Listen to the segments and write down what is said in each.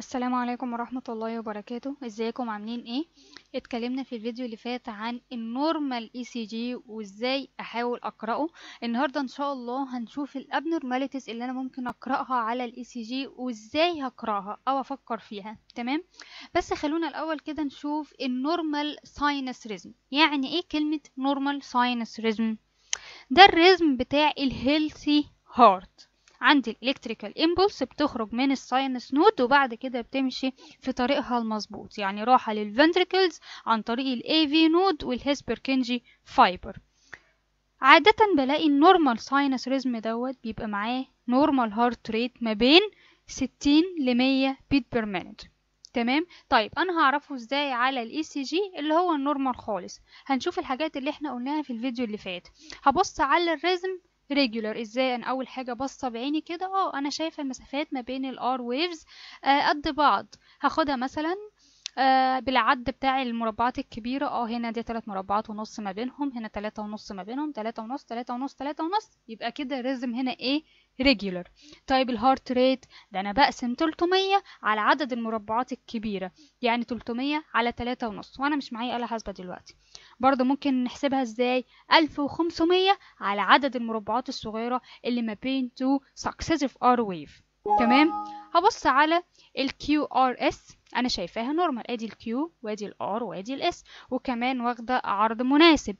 السلام عليكم ورحمة الله وبركاته ازيكم عاملين ايه اتكلمنا في الفيديو اللي فات عن النورمال اي سي جي وازاي احاول اقراه النهارده ان شاء الله هنشوف الابنورماليتيز اللي انا ممكن اقراها على الاي سي جي وازاي هقراها او افكر فيها تمام بس خلونا الاول كده نشوف النورمال ساينس ريزم يعني ايه كلمة نورمال ساينس ريزم ده الريزم بتاع الهيلثي هارت عندي الالكتريكال امبولس بتخرج من الساينس نود وبعد كده بتمشي في طريقها المظبوط يعني راحة للفنتريكلز عن طريق الاي في نود والهسبركنجي فايبر عادة بلاقي النورمال ساينس ريزم دوت بيبقى معاه نورمال هارت ريت ما بين 60 ل 100 بيت بير مينت تمام طيب انا هعرفه ازاي على الاي سي جي اللي هو النورمال خالص هنشوف الحاجات اللي احنا قلناها في الفيديو اللي فات هبص على الريزم ريجولار ازاي انا اول حاجه باصه بعيني كده اه انا شايفه المسافات ما بين الار ويفز آه قد بعض هاخدها مثلا آه بالعد بتاع المربعات الكبيرة اه هنا دي تلات مربعات ونص ما بينهم هنا تلاتة ونص ما بينهم تلاتة ونص تلاتة ونص تلاتة ونص يبقى كده الريزم هنا ايه ريجولار طيب الهارت ريت ده انا بقسم 300 على عدد المربعات الكبيرة يعني 300 على تلاتة ونص وانا مش معايا آلة حاسبة دلوقتي برضه ممكن نحسبها ازاي 1500 على عدد المربعات الصغيرة اللي ما بين تو successive R wave تمام هبص على ال QRS انا شايفاها نورمال ادي ال Q وادي ال R وادي ال S وكمان واخدة عرض مناسب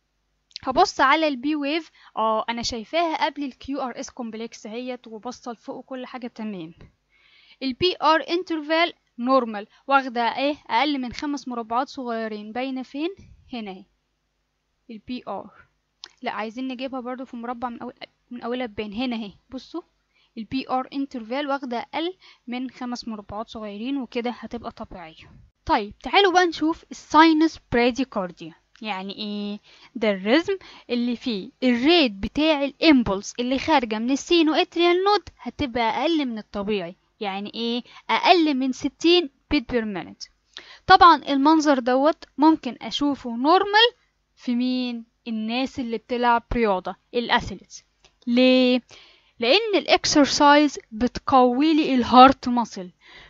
هبص على البي ويف اه انا شايفاها قبل الكيو ار اس كومبلكس اهيت وبصل فوق وكل حاجه تمام البي ار انترفال نورمال واخده ايه اقل من خمس مربعات صغيرين باينه فين هنا اهي البي ار لا عايزين نجيبها برضو في مربع من اول من اولها تبان هنا اهي بصوا البي ار انترفال واخده اقل من خمس مربعات صغيرين وكده هتبقى طبيعيه طيب تعالوا بقى نشوف الساينس براديكارديا يعني ايه ده الرزم اللي فيه الريت بتاع الامبولس اللي خارجه من السينو اتريال نود هتبقى اقل من الطبيعي يعني ايه اقل من 60 بيت بير مينت طبعا المنظر دوت ممكن اشوفه نورمال في مين الناس اللي بتلعب رياضه الاثليتس ليه لان الاكسرسايز بتقوي لي الهارت ماسل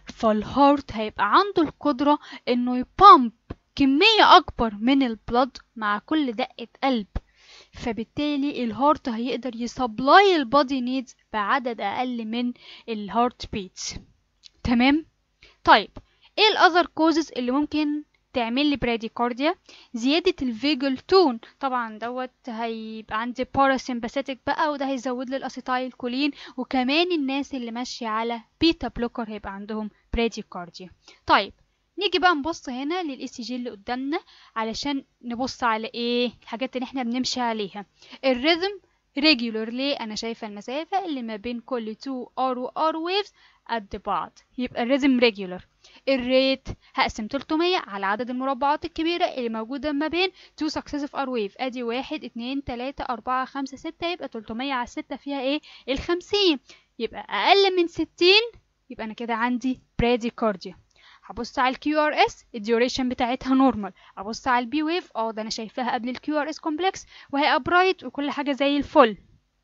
فالهارت هيبقى عنده القدره انه يبامب كمية أكبر من البلد مع كل دقة قلب فبالتالي الهارت هيقدر يسبلاي البادي نيدز بعدد أقل من الهارت بيتس تمام طيب ايه الاذر كوزز اللي ممكن تعمل لي براديكارديا زيادة الفيجل تون طبعا دوت هيبقى عندي باراسمباثيتك بقى وده هيزود لي الاسيتايل كولين وكمان الناس اللي ماشية على بيتا بلوكر هيبقى عندهم براديكارديا طيب نيجي بقى نبص هنا للاي سي جي اللي قدامنا علشان نبص على ايه الحاجات اللي احنا بنمشي عليها الريزم ريجولر ليه انا شايفه المسافه اللي ما بين كل 2 ار و ار ويفز قد بعض يبقى الريزم ريجولر الريت هقسم 300 على عدد المربعات الكبيره اللي موجوده ما بين 2 successive ار ويف ادي 1 2 3 4 5 6 يبقى 300 على 6 فيها ايه ال 50 يبقى اقل من 60 يبقى انا كده عندي براديكارديا هبص على الكيو ار اس الديوريشن بتاعتها نورمال ابص على البي ويف اه ده انا شايفاها قبل الكيو ار اس كومبلكس وهي ابرايت وكل حاجه زي الفل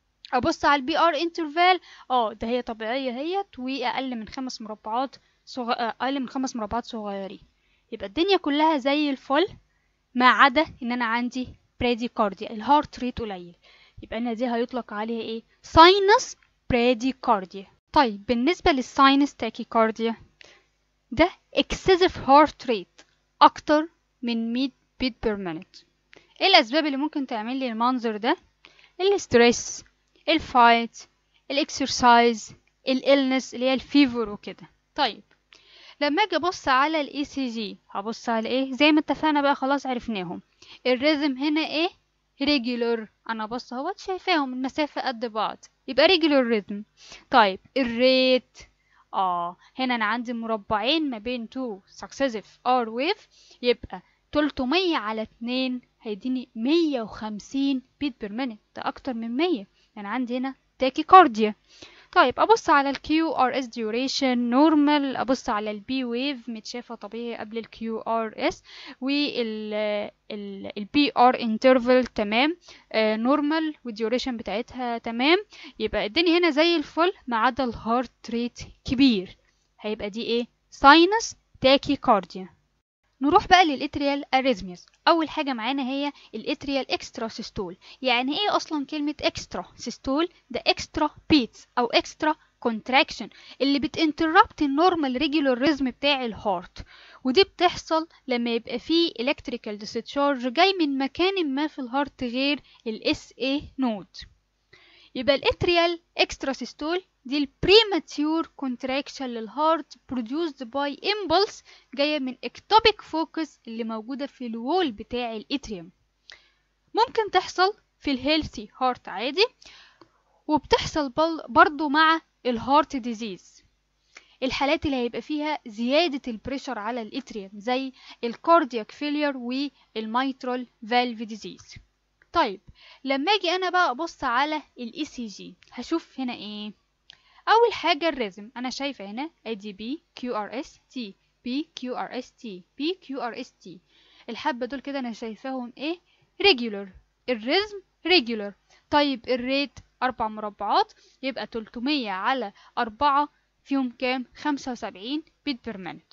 ابص على البي ار انترفال اه ده هي طبيعيه هيت واقل من خمس مربعات صغ... اقل من خمس مربعات صغيرين يبقى الدنيا كلها زي الفل ما عدا ان انا عندي براديكارديا الهارت ريت قليل يبقى انا دي هيطلق عليها ايه ساينس براديكارديا طيب بالنسبه للساينس تاكيكارديا ده excessive heart rate أكتر من 100 beat per minute ايه الأسباب اللي ممكن تعمل لي المنظر ده الستريس الفايت الاكسرسايز الالنس اللي هي الفيفر وكده طيب لما اجي ابص على الاي سي جي هبص على ايه زي ما اتفقنا بقى خلاص عرفناهم الريزم هنا ايه ريجولر انا بص اهوت شايفاهم المسافه قد بعض يبقى ريجولر ريزم طيب الريت اه هنا انا عندي مربعين ما بين تو successive R wave يبقى 300 على 2 هيديني 150 بيت بير مينت ده اكتر من 100 يعني عندي هنا تاكيكارديا طيب ابص على الكيو ار اس ديوريشن نورمال ابص على البي ويف متشافه طبيعي قبل الكيو ار اس وال البي ار انترفال تمام نورمال والديوريشن بتاعتها تمام يبقى الدنيا هنا زي الفل ما عدا الهارت ريت كبير هيبقى دي ايه ساينس تاكيكارديا نروح بقى للاتريال اريزميز اول حاجه معانا هي الاتريال اكسترا سيستول يعني ايه اصلا كلمه اكسترا سيستول ده اكسترا بيتس او اكسترا كونتراكشن اللي بتانتربت النورمال ريجولار ريزم بتاع الهارت ودي بتحصل لما يبقى فيه الكتريكال ديسشارج جاي من مكان ما في الهارت غير الاس اي نود يبقى الاتريال اكسترا سيستول دي البريماتيور كونتراكشن للهارت produced by impulse جاية من ectopic focus اللي موجودة في الوول بتاع الاتريوم ممكن تحصل في الهيلثي هارت عادي وبتحصل برضو مع الهارت ديزيز الحالات اللي هيبقى فيها زيادة البريشر على الاتريوم زي الكاردياك فيلير والميترال فالف ديزيز طيب لما اجي انا بقى ابص على الاي سي جي هشوف هنا ايه اول حاجه الريزم انا شايفه هنا ادي بي كيو ار اس تي بي كيو ار اس تي بي كيو ار اس تي الحبه دول كده انا شايفاهم ايه ريجولر الريزم ريجولر طيب الريت اربع مربعات يبقى 300 على أربعة فيهم كام 75 بيت بير مينت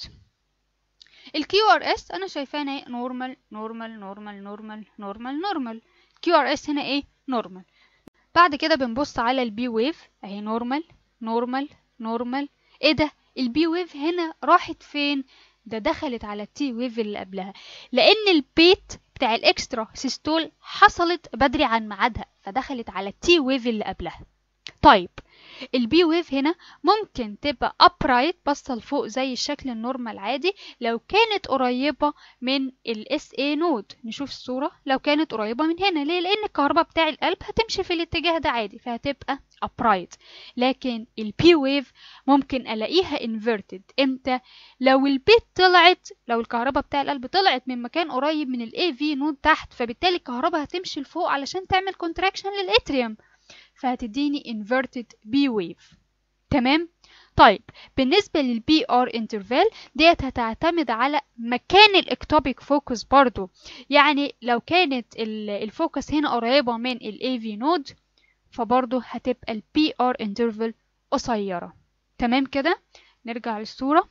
الكيو ار اس انا شايفاه هنا ايه نورمال نورمال نورمال نورمال نورمال نورمال كيو ار اس هنا ايه نورمال بعد كده بنبص على البي ويف اهي نورمال نورمال نورمال ايه ده البي ويف هنا راحت فين ده دخلت على التي ويف اللي قبلها لان البيت بتاع الاكسترا سيستول حصلت بدري عن ميعادها فدخلت على التي ويف اللي قبلها طيب البي ويف هنا ممكن تبقى upright باصه لفوق زي الشكل النورمال عادي لو كانت قريبه من الاس اي نود نشوف الصوره لو كانت قريبه من هنا ليه لان الكهرباء بتاع القلب هتمشي في الاتجاه ده عادي فهتبقى upright لكن البي ويف ممكن الاقيها inverted امتى لو البيت طلعت لو الكهرباء بتاع القلب طلعت من مكان قريب من الاي في نود تحت فبالتالي الكهرباء هتمشي لفوق علشان تعمل كونتراكشن للاتريوم فهتديني inverted B wave تمام طيب بالنسبة للبي ار انترفال ديت هتعتمد على مكان الاكتوبيك فوكس برضو يعني لو كانت الفوكس هنا قريبة من الاي في نود فبرضو هتبقى البي ار انترفال قصيرة تمام كده نرجع للصورة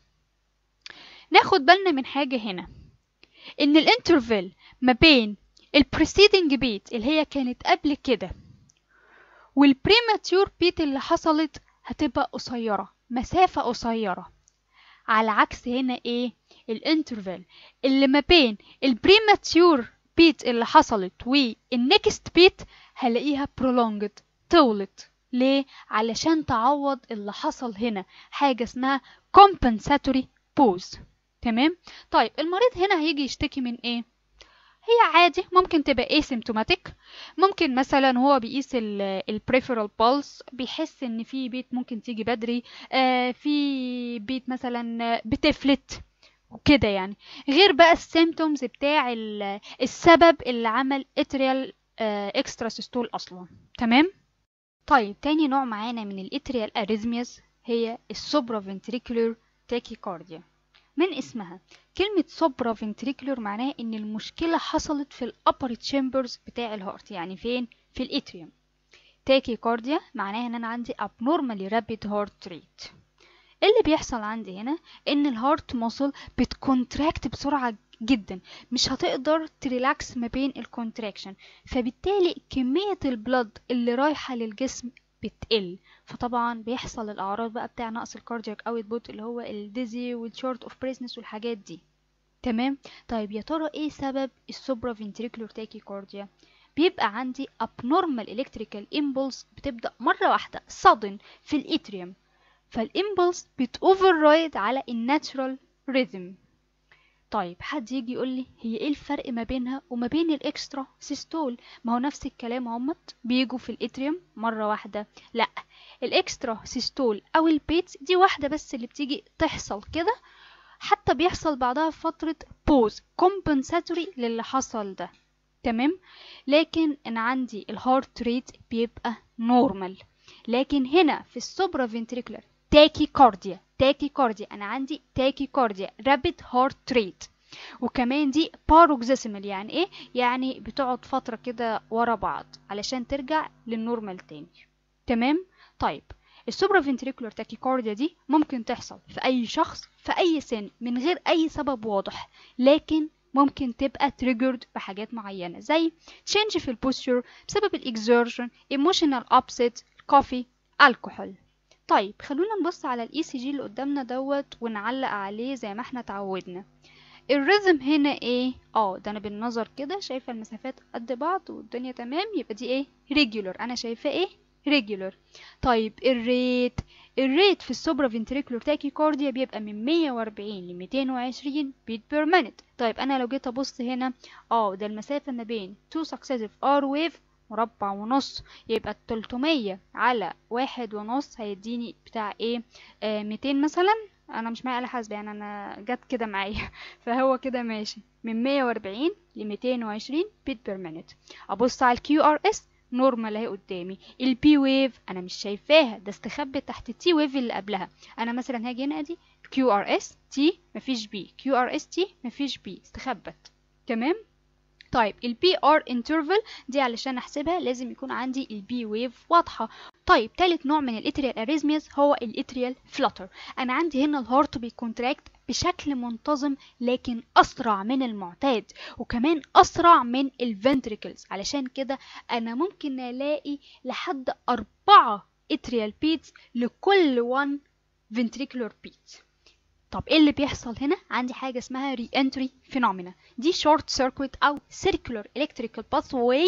ناخد بالنا من حاجة هنا ان الانترفال ما بين البريسيدنج بيت اللي هي كانت قبل كده والبريماتيور بيت اللي حصلت هتبقى قصيرة مسافة قصيرة على عكس هنا ايه الانترفال اللي ما بين البريماتيور بيت اللي حصلت والنكست بيت هلاقيها prolonged طولت ليه علشان تعوض اللي حصل هنا حاجة اسمها compensatory pause تمام طيب المريض هنا هيجي يشتكي من ايه هي عادي ممكن تبقى asymptomatic ممكن مثلا هو بيقيس البريفرال بالس بيحس ان في بيت ممكن تيجي بدري آه في بيت مثلا بتفلت وكده يعني غير بقى السيمتومز بتاع السبب اللي عمل اتريال اكسترا سيستول اصلا تمام طيب تاني نوع معانا من الاتريال اريزمياز هي السوبرا فنتريكولر تاكيكارديا من اسمها كلمة سوبرا فنتريكولر معناها ان المشكلة حصلت في الابر تشامبرز بتاع الهارت يعني فين في الاتريوم تاكي كارديا معناها ان انا عندي abnormally rapid heart rate اللي بيحصل عندي هنا ان الهارت ماسل بتكونتراكت بسرعة جدا مش هتقدر تريلاكس ما بين الكونتراكشن فبالتالي كمية البلد اللي رايحة للجسم بتقل فطبعا بيحصل الاعراض بقى بتاع نقص الكاردياك اوتبوت اللي هو الديزي والشورت اوف بريسنس والحاجات دي تمام طيب يا ترى ايه سبب السوبرا فنتريكولر تاكيكارديا بيبقى عندي abnormal electrical impulse بتبدأ مرة واحدة sudden في الاتريوم فالإمبلس بتوفررايد على الناتشرال ريذم طيب حد يجي يقول لي هي ايه الفرق ما بينها وما بين الاكسترا سيستول ما هو نفس الكلام همت بيجوا في الاتريوم مره واحده لا الاكسترا سيستول او البيتس دي واحده بس اللي بتيجي تحصل كده حتى بيحصل بعدها فتره بوز كومبنساتوري للي حصل ده تمام لكن انا عندي الهارت ريت بيبقى نورمال لكن هنا في السوبرا فنتريكولار تاكي كارديا تاكي كارديا انا عندي تاكي كارديا رابيد هارت ريت وكمان دي باروكسيسمال يعني ايه يعني بتقعد فتره كده ورا بعض علشان ترجع للنورمال تاني تمام طيب السوبرا فنتريكولار تاكيكارديا دي ممكن تحصل في اي شخص في اي سن من غير اي سبب واضح لكن ممكن تبقى triggered بحاجات معينة زي change في البوستشر بسبب الاكزertion emotional upset coffee الكحول طيب خلونا نبص على الاي سي جي اللي قدامنا دوت ونعلق عليه زي ما احنا اتعودنا الريزم هنا ايه اه ده انا بالنظر كده شايفه المسافات قد بعض والدنيا تمام يبقى دي ايه ريجولر انا شايفاه ايه ريجولر طيب الريت الريت في السوبرا فنتريكولار تاكيكارديا بيبقى من 140 ل 220 بيت بير مينيت طيب انا لو جيت ابص هنا اه ده المسافه ما بين تو سكسيسيف ار ويف مربع ونص يبقى 300 على واحد ونص هيديني بتاع ايه آه 200 مثلا انا مش معايا آلة حاسبة يعني انا جت كده معايا فهو كده ماشي من 140 ل 220 بيت بير مينيت ابص على الكيو ار اس نورمال اهي قدامي البي ويف انا مش شايفاها ده استخبى تحت التي ويف اللي قبلها انا مثلا هاجي هنا ادي كيو ار اس تي مفيش بي كيو ار اس تي مفيش بي استخبت تمام طيب البي ار انترفال دي علشان احسبها لازم يكون عندي البي ويف واضحه طيب تالت نوع من الاتريال اريزمياز هو الاتريال فلتر انا عندي هنا الهارت بيكونتراكت بشكل منتظم لكن اسرع من المعتاد وكمان اسرع من الفنتريكلز علشان كده انا ممكن الاقي لحد أربعة اتريال بيتس لكل 1 ventricular beat طب ايه اللي بيحصل هنا عندي حاجه اسمها ري انتري فينومينا دي شورت سيركويت او سيركولار الكتريكال باثواي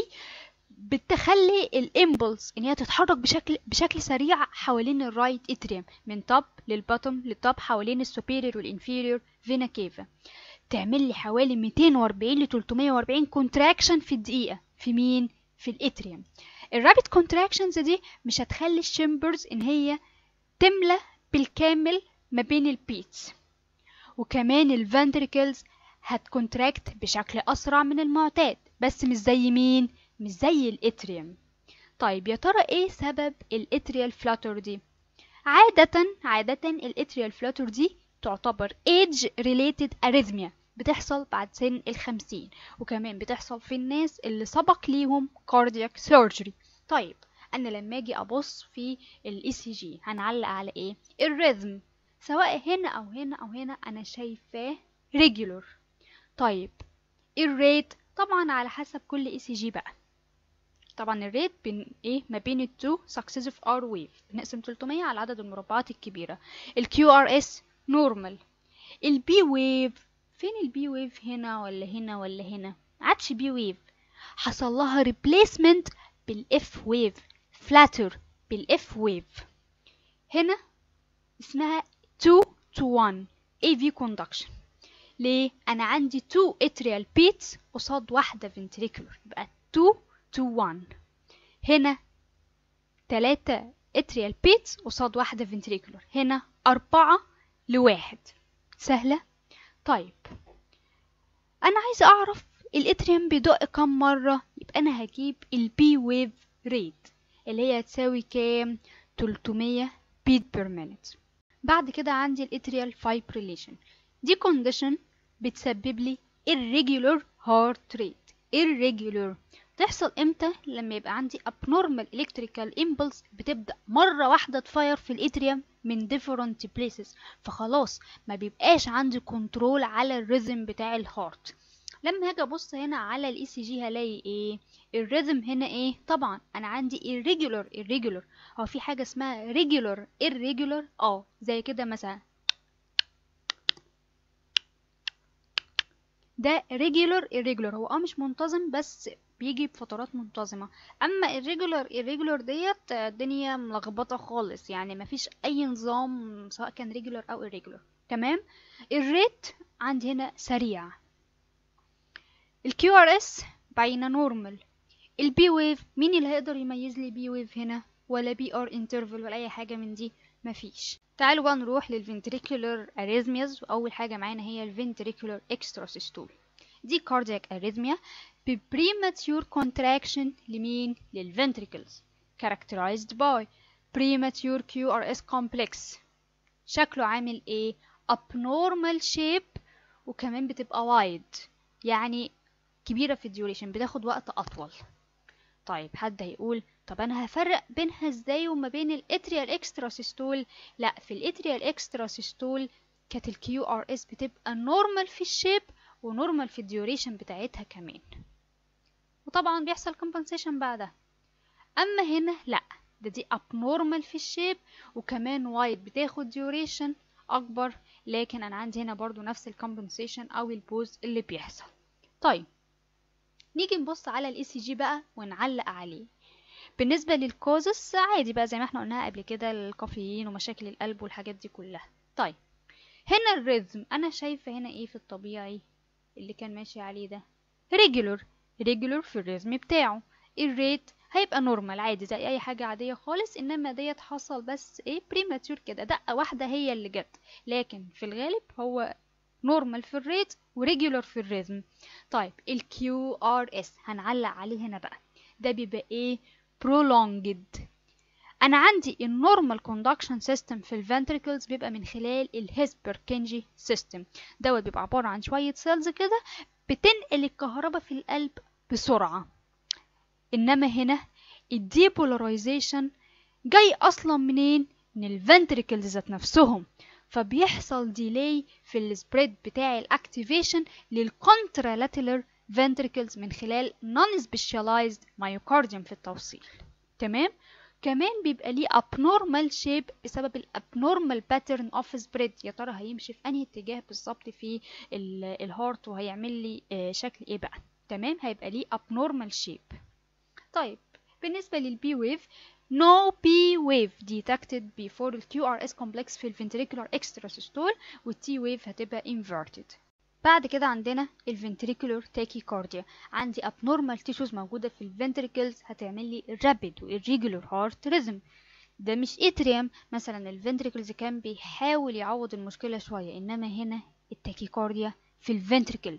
بتخلي الامبلس ان هي تتحرك بشكل بشكل سريع حوالين الرايت اتريوم من توب للباتوم للتوب حوالين السوبيريور والانفيريور فينا كيفا تعمل لي حوالي 240 ل 340 كونتراكشن في الدقيقه في مين في الاتريوم الرابid كونتراكشنز دي مش هتخلي الشمبرز ان هي تملى بالكامل ما بين البيتس وكمان الفنتريكلز هتكونتراكت بشكل اسرع من المعتاد بس مش زي مين مش زي الاتريوم طيب يا ترى ايه سبب الاتريال فلاتر دي عادة عادة الاتريال فلاتر دي تعتبر age related arrhythmia بتحصل بعد سن الخمسين وكمان بتحصل في الناس اللي سبق ليهم cardiac surgery طيب انا لما اجي ابص في الاي سي جي هنعلق على ايه الريزم سواء هنا او هنا او هنا انا شايفاه regular طيب الريت طبعا على حسب كل اي سي جي بقى طبعا الريت بين ايه ما بين التو successive R wave بنقسم 300 على عدد المربعات الكبيرة ال QRS normal البي ويف فين البي ويف هنا ولا هنا ولا هنا عادش بي ويف حصل لها replacement بالاف ويف flatter بالاف ويف هنا اسمها 2 to 1 AV conduction ليه انا عندي 2 atrial beats قصاد واحدة ventricular يبقى 2 to 1 هنا 3 atrial beats قصاد واحدة ventricular هنا 4 لواحد سهلة طيب انا عايزة اعرف الاتريوم بيدق كم مرة يبقى انا هجيب البي ويف ريت اللي هي تساوي كام 300 beat per minute بعد كده عندي الاتريال fibrillation دي condition بتسبب لي irregular heart rate irregular تحصل امتى لما يبقى عندي abnormal electrical impulse بتبدأ مرة واحدة تفاير في الاتريوم من different places فخلاص ما بيبقاش عندي كنترول على الريزم بتاع الهارت لما هاجي ابص هنا على الاي سي جي هلاقي ايه الريزم هنا ايه طبعا انا عندي irregular irregular هو في حاجه اسمها regular irregular اه زي كده مثلا ده regular irregular هو اه مش منتظم بس بيجي بفترات منتظمة اما irregular irregular ديت الدنيا ملخبطة خالص يعني مفيش اي نظام سواء كان regular او irregular تمام الريت عندي هنا سريع الكيو ار اس باينة نورمال البي ويف مين اللي هيقدر يميز لي بي ويف هنا ولا بي ار انترفال ولا اي حاجة من دي مفيش تعالوا بقى نروح للفنتريكولار اريزمياز واول حاجة معانا هي الفنتريكولار اكستراسيستول دي كاردياك اريزميا ببريماتيور contraction لمين للفنتريكلز characterized by premature QRS complex شكله عامل ايه abnormal shape وكمان بتبقى wide يعني كبيرة في الديوريشن بتاخد وقت أطول طيب حد هيقول طب انا هفرق بينها ازاي وما بين الاتريال اكسترا سيستول لا في الاتريال اكسترا سيستول كانت الكيو ار اس بتبقى نورمال في الشيب ونورمال في الديوريشن بتاعتها كمان وطبعا بيحصل كومبنسيشن بعدها اما هنا لا ده دي abnormal في الشيب وكمان وايد بتاخد ديوريشن اكبر لكن انا عندي هنا برضو نفس الكومبنسيشن او البوز اللي بيحصل طيب نيجي نبص على الاي سي جي بقى ونعلق عليه بالنسبة للكوزس عادي بقى زي ما احنا قلناها قبل كده الكافيين ومشاكل القلب والحاجات دي كلها طيب هنا الريزم انا شايفة هنا ايه في الطبيعي اللي كان ماشي عليه ده ريجولر ريجولر في الريزم بتاعه الريت هيبقى نورمال عادي زي اي حاجة عادية خالص انما ديت حصل بس ايه بريماتور كده دقة واحدة هي اللي جت لكن في الغالب هو نورمال في الريت وريجولر في الريزم طيب الكيو ار اس هنعلق عليه هنا بقى ده بيبقى ايه prolonged انا عندي النورمال كوندكشن سيستم في الفنتريكلز بيبقى من خلال الهيسبركنجي سيستم دوت بيبقى عبارة عن شوية سيلز كده بتنقل الكهرباء في القلب بسرعة انما هنا الديبولاريزيشن جاي اصلا منين من الفنتريكلز ذات نفسهم فبيحصل ديلي في السبريد بتاع الاكتيفيشن للكونترالاتيلر ventricles من خلال non specialized myocardium في التوصيل تمام كمان بيبقى ليه abnormal shape بسبب ال abnormal pattern of spread يا ترى هيمشي في انهي اتجاه بالظبط في الهارت وهيعمل لي شكل ايه بقى تمام هيبقى ليه abnormal shape طيب بالنسبة للبي ويف no P wave detected before ال QRS complex في الventricular extrasystole وال T wave هتبقى inverted بعد كده عندنا الفنتريكولار تاكيكارديا عندي abnormal tissues موجودة في الفنتريكلز هتعمل لي rapid و irregular heart rhythm ده مش اتريم مثلا الفنتريكلز كان بيحاول يعوض المشكلة شوية انما هنا التاكيكارديا في الفنتريكل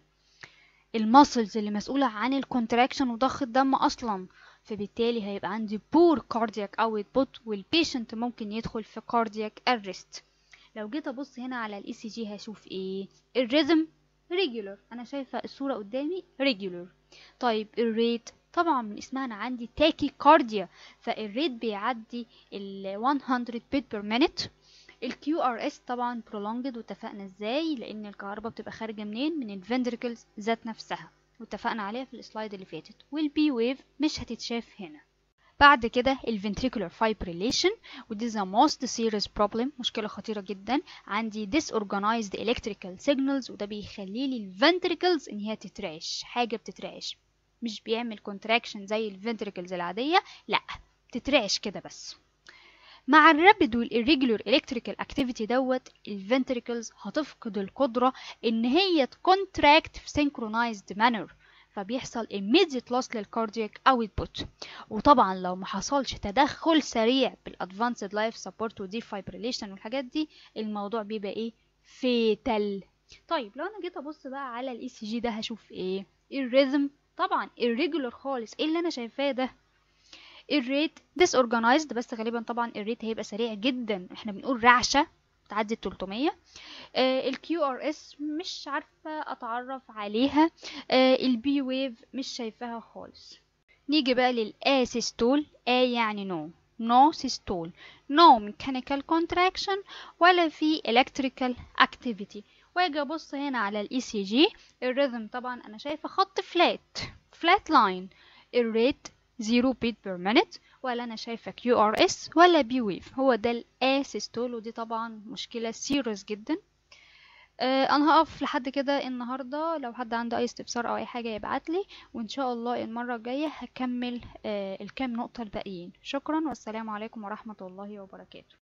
الماسلز اللي مسؤولة عن الكونتراكشن وضخ الدم اصلا فبالتالي هيبقى عندي بور كاردياك اوتبوت والبيشنت ممكن يدخل في كاردياك ارست لو جيت ابص هنا على الاي سي جي هشوف ايه الريزم ريجولر انا شايفه الصوره قدامي ريجولر طيب الريت طبعا من اسمها انا عندي تاكي كارديا فالريت بيعدي ال 100 بيت بير مينيت الكيو ار اس طبعا prolonged واتفقنا ازاي لان الكهرباء بتبقى خارجه منين من الفنتركلز ذات نفسها واتفقنا عليها في السلايد اللي فاتت والبي ويف مش هتتشاف هنا بعد كده الفنتريكولار fibrillation ودي the most serious problem مشكلة خطيرة جدا عندي disorganized electrical signals وده بيخلي لي الفنتريكلز ان هي تترعش حاجة بتترعش مش بيعمل contraction زي الفنتريكلز العادية لا بتترعش كده بس مع الرابد والirregular electrical activity دوت الفنتريكلز هتفقد القدرة ان هي تكونتراكت في synchronized manner فبيحصل immediate loss للكاردياك output وطبعا لو ما حصلش تدخل سريع بالادفانسد لايف سبورت ودي فايبريليشن والحاجات دي الموضوع بيبقى ايه فيتال طيب لو انا جيت ابص بقى على الاي سي جي ده هشوف ايه الريزم طبعا irregular خالص ايه اللي انا شايفاه ده الريت disorganized بس غالبا طبعا الريت هيبقى سريع جدا احنا بنقول رعشه تعدي ال 300 الكيو ار اس مش عارفه اتعرف عليها البي ويف مش شايفاها خالص نيجي بقى للاسيستول A يعني نو نو سيستول نو ميكانيكال كونتراكشن ولا في الكتريكال اكتيفيتي واجي ابص هنا على الاي سي جي الريذم طبعا انا شايفه خط فلات فلات لاين الريت 0 بيت بير مينيت ولا انا شايفه كيو ار اس ولا بي ويف هو ده الاسيستول ودي طبعا مشكله سيريس جدا آه انا هقف لحد كده النهارده لو حد عنده اي استفسار او اي حاجه يبعت لي وان شاء الله المره الجايه هكمل آه الكام نقطه الباقيين شكرا والسلام عليكم ورحمه الله وبركاته